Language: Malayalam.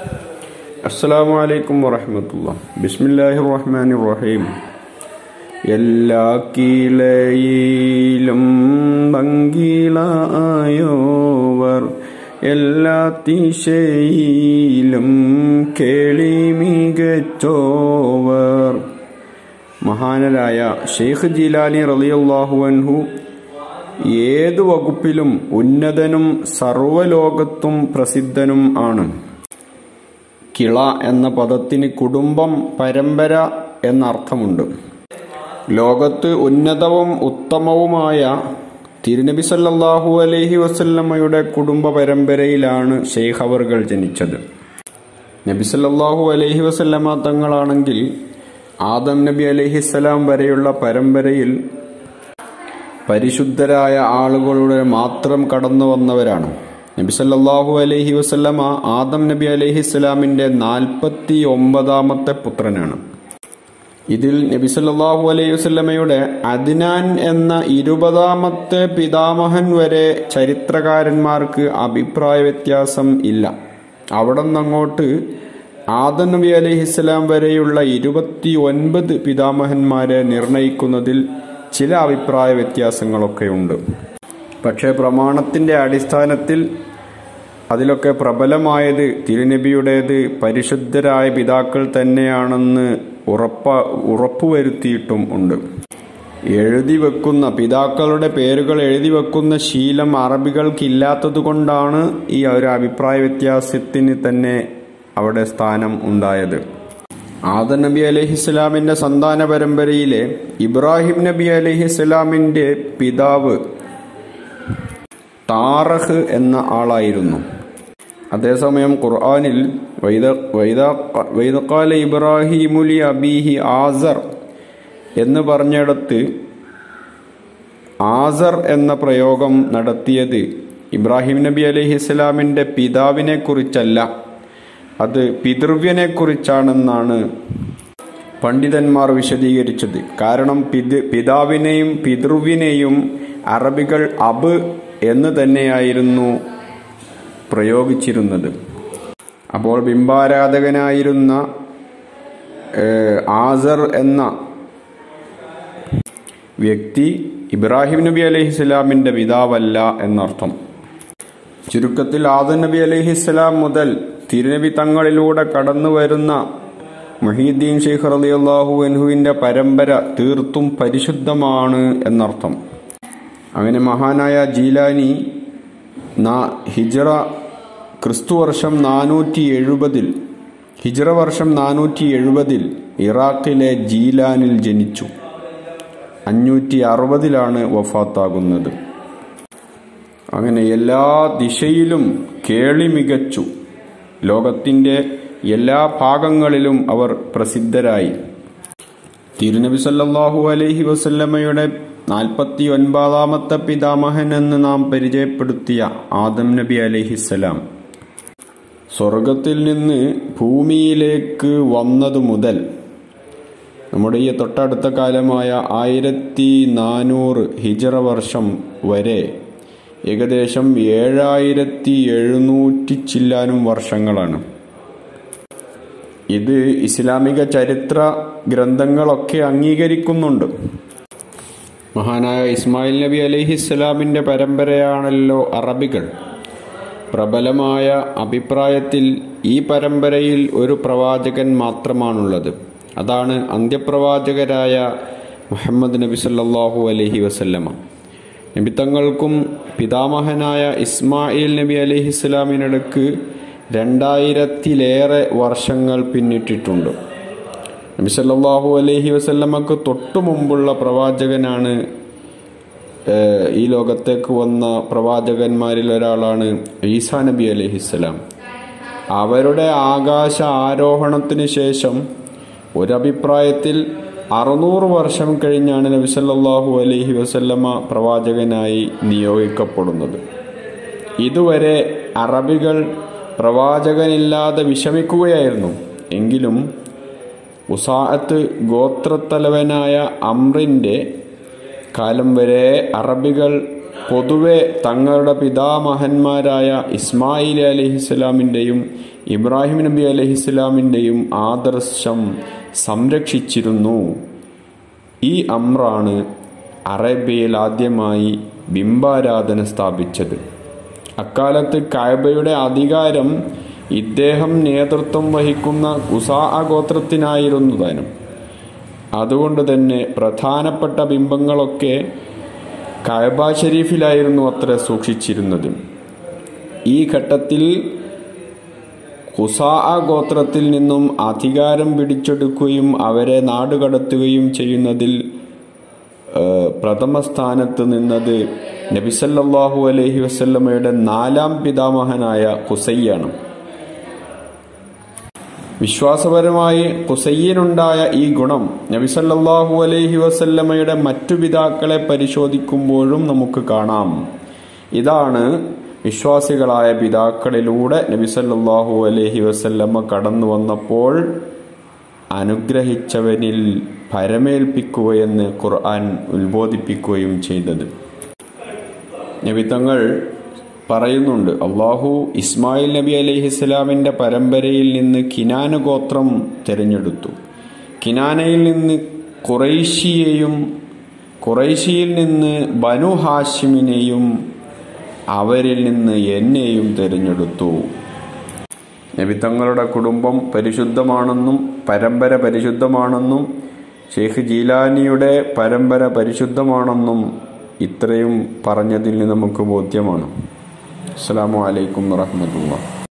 അസ്സലാമു അലൈക്കും വറഹമത്തുള്ള ബിസ്മില്ലാഹി റഹ്മാൻ റഹീം എല്ലാ കീളയിലും ഭംഗിളായോവർ എല്ലാ തിശയിലും കേളി മികച്ചോവർ മഹാനരായ ഷെയ്ഖ് ജിലാനി റളിയല്ലാഹു അൻഹു ഏതു വകുപ്പിലും ഉന്നതനും സർവലോകത്തും പ്രസിദ്ധനും ആണ് കിള എന്ന പദത്തിന് കുടുംബം പരമ്പര എന്ന അർത്ഥമുണ്ട് ലോകത്ത് ഉന്നതവും ഉത്തമവുമായ തിരുനബി സല്ലല്ലാഹു അലൈഹി വസല്ലമ്മയുടെ കുടുംബ പരമ്പരയിലാണ് ഷെയ്ഖ് അവർകൾ ജനിച്ചത് നബി സല്ലല്ലാഹു അലൈഹി വസല്ലമ തങ്ങളാണെങ്കിൽ ആദം നബി അലൈഹിസ്സലാം വരെയുള്ള പരമ്പരയിൽ പരിശുദ്ധരായ ആളുകളുടെ മാത്രം കടന്നു വന്നവരാണ് നബി സല്ലല്ലാഹു അലൈഹി വസല്ലമ ആദം നബി അലൈഹിസ്സലാമിന്റെ നാൽപ്പത്തി ഒമ്പതാമത്തെ പുത്രനാണ് ഇതിൽ നബി സല്ലല്ലാഹു അലൈഹി വസല്ലമയുടെ അദ്നാൻ എന്ന ഇരുപതാമത്തെ പിതാമഹൻ വരെ ചരിത്രകാരന്മാർക്ക് അഭിപ്രായ വ്യത്യാസം ഇല്ല അവിടെ നിന്നങ്ങോട്ട് ആദം നബി അലൈഹിസ്സലാം വരെയുള്ള ഇരുപത്തി ഒൻപത് പിതാമഹന്മാരെ നിർണയിക്കുന്നതിൽ ചില അഭിപ്രായ വ്യത്യാസങ്ങളൊക്കെ ഉണ്ട് പക്ഷേ പ്രമാണത്തിന്റെ അടിസ്ഥാനത്തിൽ അതിലൊക്കെ പ്രബലമായത് തിരുനബിയുടേത് പരിശുദ്ധരായ പിതാക്കൾ തന്നെയാണെന്ന് ഉറപ്പ ഉറപ്പുവരുത്തിയിട്ടും ഉണ്ട് എഴുതി വെക്കുന്ന പിതാക്കളുടെ പേരുകൾ എഴുതി വെക്കുന്ന ശീലം അറബികൾക്കില്ലാത്തതുകൊണ്ടാണ് ഈ ഒരു അഭിപ്രായ വ്യത്യാസത്തിന് തന്നെ അവിടെ സ്ഥാനം ഉണ്ടായത് ആദം നബി അലഹിസ്ലാമിന്റെ സന്താന പരമ്പരയിലെ ഇബ്രാഹിം നബി അലഹിസ്ലാമിന്റെ പിതാവ് താറഹ് എന്ന ആളായിരുന്നു അതേസമയം ഖുർആാനിൽ വൈദക്കാല ഇബ്രാഹിമുലി അബീഹി ആസർ എന്ന് പറഞ്ഞിടത്ത് ആസർ എന്ന പ്രയോഗം നടത്തിയത് ഇബ്രാഹിം നബി അലൈഹി ഇസ്ലാമിന്റെ പിതാവിനെ കുറിച്ചല്ല അത് പിതൃവ്യനെ കുറിച്ചാണെന്നാണ് പണ്ഡിതന്മാർ വിശദീകരിച്ചത് കാരണം പിത് പിതാവിനെയും പിതൃവ്യനെയും അറബികൾ അബ് എന്ന് തന്നെയായിരുന്നു പ്രയോഗിച്ചിരുന്നത് അപ്പോൾ ബിംബാരാധകനായിരുന്ന ആസർ എന്ന വ്യക്തി ഇബ്രാഹിം നബി അലഹിസ്ലാമിന്റെ പിതാവല്ല എന്നർത്ഥം ചുരുക്കത്തിൽ ആദം നബി അലഹിസ്ലാം മുതൽ തിരുനബി തങ്ങളിലൂടെ കടന്നു വരുന്ന മൊഹീദ്ദീൻ ഷെയ്ഖ് റലി അള്ളാഹു അൻഹുവിന്റെ പരമ്പര തീർത്തും പരിശുദ്ധമാണ് എന്നർത്ഥം അങ്ങനെ മഹാനായ ജീലാനി ഹിജറ ക്രിസ്തു വർഷം നാനൂറ്റി എഴുപതിൽ ഹിജറ വർഷം നാനൂറ്റി എഴുപതിൽ ഇറാഖിലെ ജീലാനിൽ ജനിച്ചു അഞ്ഞൂറ്റി അറുപതിലാണ് വഫാത്താകുന്നത് അങ്ങനെ എല്ലാ ദിശയിലും കേളി മികച്ചു ലോകത്തിന്റെ എല്ലാ ഭാഗങ്ങളിലും അവർ പ്രസിദ്ധരായി തിരുനബി സല്ലല്ലാഹു അലൈഹി വസല്ലമയുടെ നാൽപ്പത്തി ഒൻപതാമത്തെ പിതാമഹൻ എന്ന് നാം പരിചയപ്പെടുത്തിയ ആദം നബി അലഹിസ്സലാം സ്വർഗത്തിൽ നിന്ന് ഭൂമിയിലേക്ക് വന്നതു മുതൽ നമ്മുടെ ഈ തൊട്ടടുത്ത കാലമായ ആയിരത്തി നാനൂറ് ഹിജറ വർഷം വരെ ഏകദേശം ഏഴായിരത്തി എഴുന്നൂറ്റി ചില്ലാനും വർഷങ്ങളാണ് ഇത് ഇസ്ലാമിക ചരിത്ര ഗ്രന്ഥങ്ങളൊക്കെ അംഗീകരിക്കുന്നുണ്ട് മഹാനായ ഇസ്മായിൽ നബി അലഹിസ്സലാമിന്റെ പരമ്പരയാണല്ലോ അറബികൾ പ്രബലമായ അഭിപ്രായത്തിൽ ഈ പരമ്പരയിൽ ഒരു പ്രവാചകൻ മാത്രമാണുള്ളത് അതാണ് അന്ത്യപ്രവാചകരായ മുഹമ്മദ് നബി സല്ലാഹു അലഹി വസല്ലമ നബിത്തങ്ങൾക്കും പിതാമഹനായ ഇസ്മായിൽ നബി അലഹി ഇസ്ലാമിനിടക്ക് രണ്ടായിരത്തിലേറെ വർഷങ്ങൾ പിന്നിട്ടിട്ടുണ്ട് നബി സല്ലാഹു അലഹി വസല്ലമക്ക് തൊട്ടു മുമ്പുള്ള പ്രവാചകനാണ് ഈ ലോകത്തേക്ക് വന്ന പ്രവാചകന്മാരിൽ ഒരാളാണ് ഈസാ നബി അലഹിസ്സലാം അവരുടെ ആകാശ ആരോഹണത്തിന് ശേഷം ഒരഭിപ്രായത്തിൽ അറുന്നൂറ് വർഷം കഴിഞ്ഞാണ് നബി സല്ലല്ലാഹു അലൈഹി വസല്ലമ പ്രവാചകനായി നിയോഗിക്കപ്പെടുന്നത് ഇതുവരെ അറബികൾ പ്രവാചകനില്ലാതെ വിഷമിക്കുകയായിരുന്നു എങ്കിലും ഉസാഅത്ത് ഗോത്രത്തലവനായ അമ്രിന്റെ കാലം വരെ അറബികൾ പൊതുവെ തങ്ങളുടെ പിതാമഹന്മാരായ ഇസ്മായിൽ അലിഹിസ്ലാമിൻ്റെയും ഇബ്രാഹിം നബി അലഹിസ്ലാമിൻ്റെയും ആദർശം സംരക്ഷിച്ചിരുന്നു ഈ അമ്രാണ് അറേബ്യയിൽ ആദ്യമായി ബിംബാരാധന സ്ഥാപിച്ചത് അക്കാലത്ത് കായബയുടെ അധികാരം ഇദ്ദേഹം നേതൃത്വം വഹിക്കുന്ന കുസാ ഗോത്രത്തിനായിരുന്നു താനും അതുകൊണ്ട് തന്നെ പ്രധാനപ്പെട്ട ബിംബങ്ങളൊക്കെ കഅബ ഷരീഫിലായിരുന്നു അത്ര സൂക്ഷിച്ചിരുന്നത് ഈ ഘട്ടത്തിൽ ഖുസാ ഗോത്രത്തിൽ നിന്നും അധികാരം പിടിച്ചെടുക്കുകയും അവരെ നാടുകടത്തുകയും ചെയ്യുന്നതിൽ പ്രഥമ സ്ഥാനത്ത് നിന്നത് നബിസല്ലാഹു അലഹി വസ്ല്ലമ്മയുടെ നാലാം പിതാമഹനായ ഖുസയ്യാണ് വിശ്വാസപരമായി ഖുസയ്യനുണ്ടായ ഈ ഗുണം നബിസല്ലാഹു അലൈഹി വസല്ലമയുടെ മറ്റു പിതാക്കളെ പരിശോധിക്കുമ്പോഴും നമുക്ക് കാണാം ഇതാണ് വിശ്വാസികളായ പിതാക്കളിലൂടെ നബിസല്ലാഹു അലൈഹി വസല്ലമ്മ കടന്നു വന്നപ്പോൾ അനുഗ്രഹിച്ചവനിൽ ഭരമേൽപ്പിക്കുകയെന്ന് ഖുർആൻ ഉത്ബോധിപ്പിക്കുകയും ചെയ്തത് നബിത്തങ്ങൾ പറയുന്നുണ്ട് അള്ളാഹു ഇസ്മായിൽ നബി അലൈഹിസ്ലാമിന്റെ പരമ്പരയിൽ നിന്ന് കിനാന ഗോത്രം തിരഞ്ഞെടുത്തു കിനാനയിൽ നിന്ന് ഖുറൈശിയെയും ഖുറൈശിയിൽ നിന്ന് ബനു ഹാഷിമിനെയും അവരിൽ നിന്ന് എന്നെയും തിരഞ്ഞെടുത്തു നബി തങ്ങളുടെ കുടുംബം പരിശുദ്ധമാണെന്നും പരമ്പര പരിശുദ്ധമാണെന്നും ഷെയ്ഖ് ജീലാനിയുടെ പരമ്പര പരിശുദ്ധമാണെന്നും ഇത്രയും പറഞ്ഞതിൽ നമുക്ക് ബോധ്യമാണ് അസ്സാം വലൈക്കും വാഹമത്തുള്ള